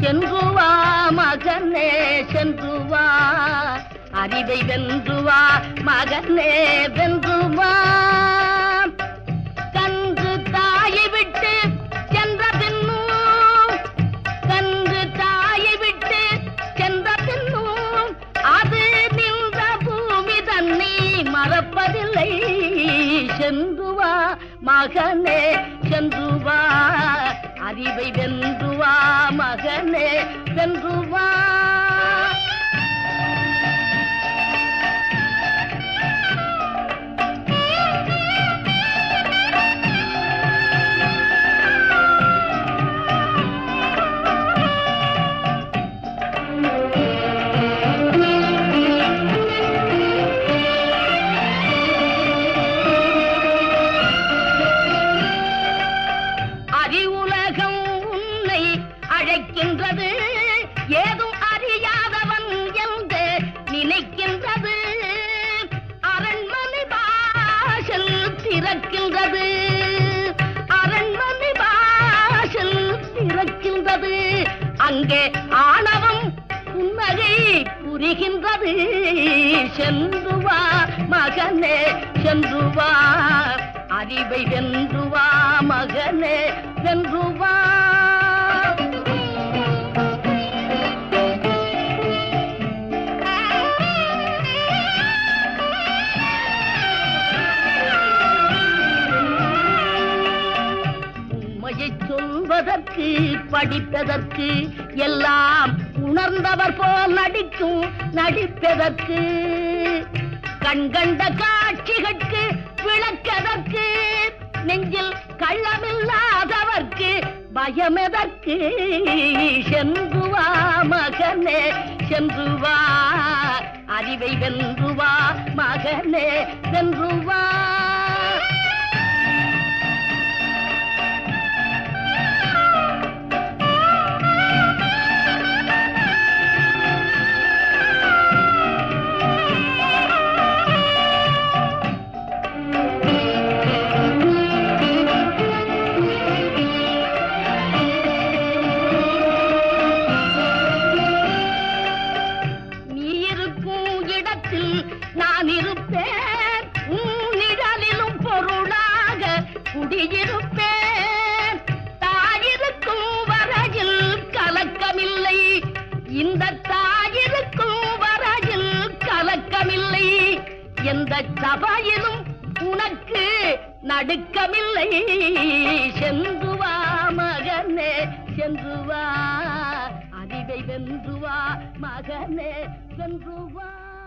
சென்று வா மகனே சென்று வா அறிவை வென்று வா மகனே வென்று வா கன்று தாயை விட்டு சென்ற பின்னும் கன்று தாயை விட்டு சென்ற பின்னும் அது நின்ற பூமி தன்னை மறப்பதில்லை சென்று வா மகனே சென்று வா அறிவை வென்று வா மகனே வென்று வா அறிவுலகம் உன்னை அழைக்கின்றது ஏதும் அறியாதவன் என்று நினைக்கின்றது அரண்மனை வாசல் திறக்கின்றது அரண்மனை வாசல் திறக்கின்றது அங்கே ஆணவம் புன்னகை புரிகின்றது சென்று வா மகனே சென்று வா அறிவை வென்று வா மகனே வென்று வா உண்மையை சொல்வதற்கு படிப்பதற்கு எல்லாம் உணர்ந்தவர் போல் நடிக்கும் நடிப்பதற்கு கண்கண்ட காட்சிகளுக்கு விளக்கதற்கு நெஞ்சில் கள்ளமில்லாதவர்க்கு பயமெதற்கு சென்று வா மகனே சென்று வா அறிவை வென்று வா மகனே வென்று வா நீ இருக்கும் இடத்தில் நான் இருப்பேன் உன் நிழலிலும் பொருளாக குடியிருப்பேன் தாயிருக்கும் வரையில் கலக்கமில்லை இந்த தாயிருக்கும் வரையில் கலக்கமில்லை எந்த சபையிலும் உனக்கு நடுக்கமில்லை சென்று வா மகனே சென்று வா அறிவை வென்று வா மகனே வென்று வா